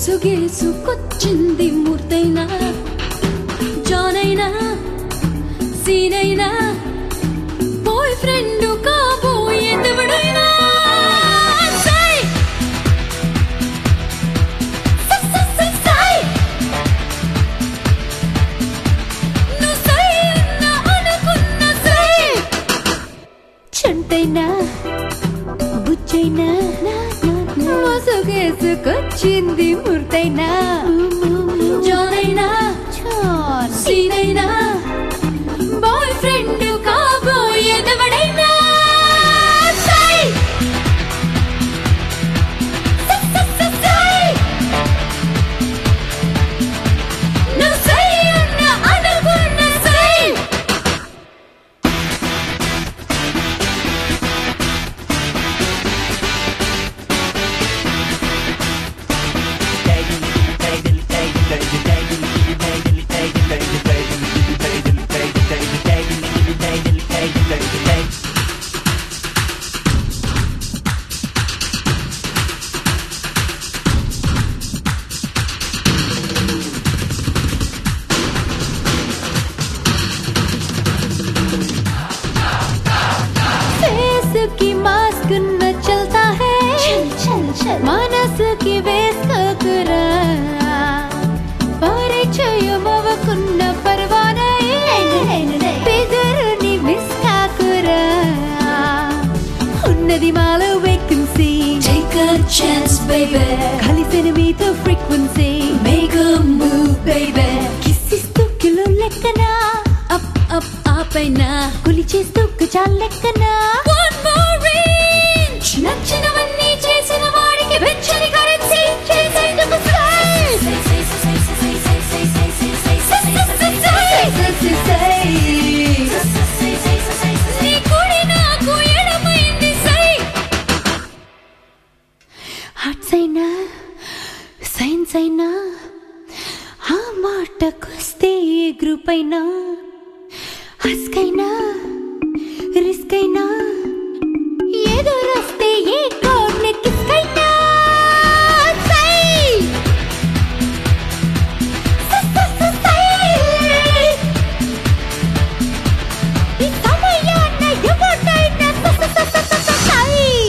ముసుగేసుకొచ్చింది మూర్తైనా జానైనా సీనైనా boy friend కాబోయేదెవడైనా సై సై, సై, సై, సై. నువ్వు సై అన్నా అనుకున్న సై. చంటైనా బుచ్చైనా మోసగేసుకొచ్చింది మూర్తైనా జానైనా సీనైనా బాయ్ ఫ్రెండ్ కాబోయేదెవడైనా సై సై, సై, సై, సై. నువ్వు సై అన్నా అనుకున్న సై फेस की मास्क न चलता है चल चल चल మనస్ కి వేసుకోకురా పరిచయం అవ్వకున్న పర్వానై బెదరుని మిస్ కాకురా ఉన్నది మాలో vacancy Take a chance, baby. కలిసిన మీతో frequency Make a move, baby. కిస్సిస్తూ కిలో లెక్కనా Up, up, up and now. కులిచేస్తూ చాలు లెక్కనా One more inch. నచ్చినవన్నీ చేసిన వాడికి వెచ్చని కరెన్సీ చేసేందుకు style. Say, say, say, say, say, say, say, say, say, say, say, say, say, say, say, say. నీ కుడి నాకు ఎడమైంది సై ఆర్ట్స్ అయినా సైన్స్ అయినా ఆ మాటకొస్తే ఏ గ్రూప్ అయినా హస్క్ అయినా రిస్క్ అయినా ఎదురొస్తే ఏ కోడ్ని కిస్క్ అయినా సై స- స- స- సై. ఈ సమయాన్న ఎవరినైనా స- స- స- స- స- స- సై.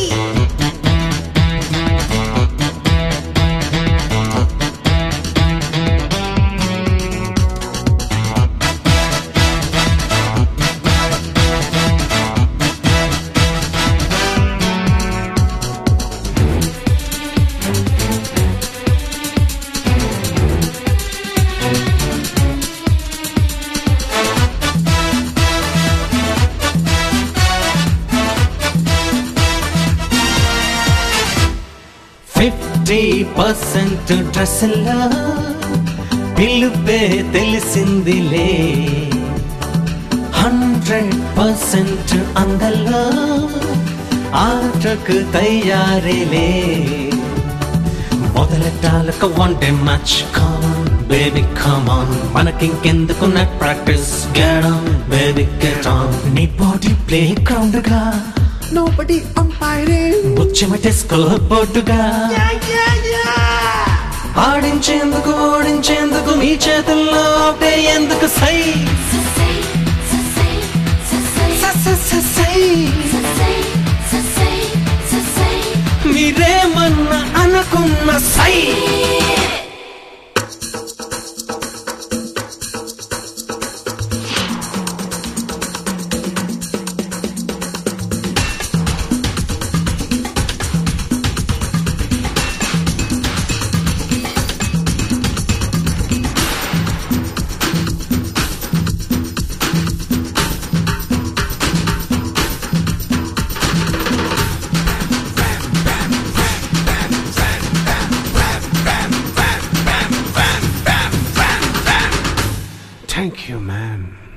ఫిఫ్టీ పర్సెంట్ డ్రెస్లా పిలుపే తెలిసిందిలే హండ్రెడ్ పర్సెంట్ అందల్లో ఆటకు తయారీలే మొదలెట్టాలకు one day match come on baby come on మనకింకెందుకు నెట్ ప్రాక్టీస్ గెడం బేబీ గెట్ ఆన్ నీ బాడీ ప్లే గ్రౌండ్ గా Nobody umpiring. ముచ్చమటే స్కోర్ బోర్డుగా ఆడించేందుకు ఓడించేందుకు మీ చేతుల్లో ఒకటే ఎందుకు సై సై సై సై స- స- స- సై సై సై సై మీరేమన్నా అనుకున్న సై Thank you, man.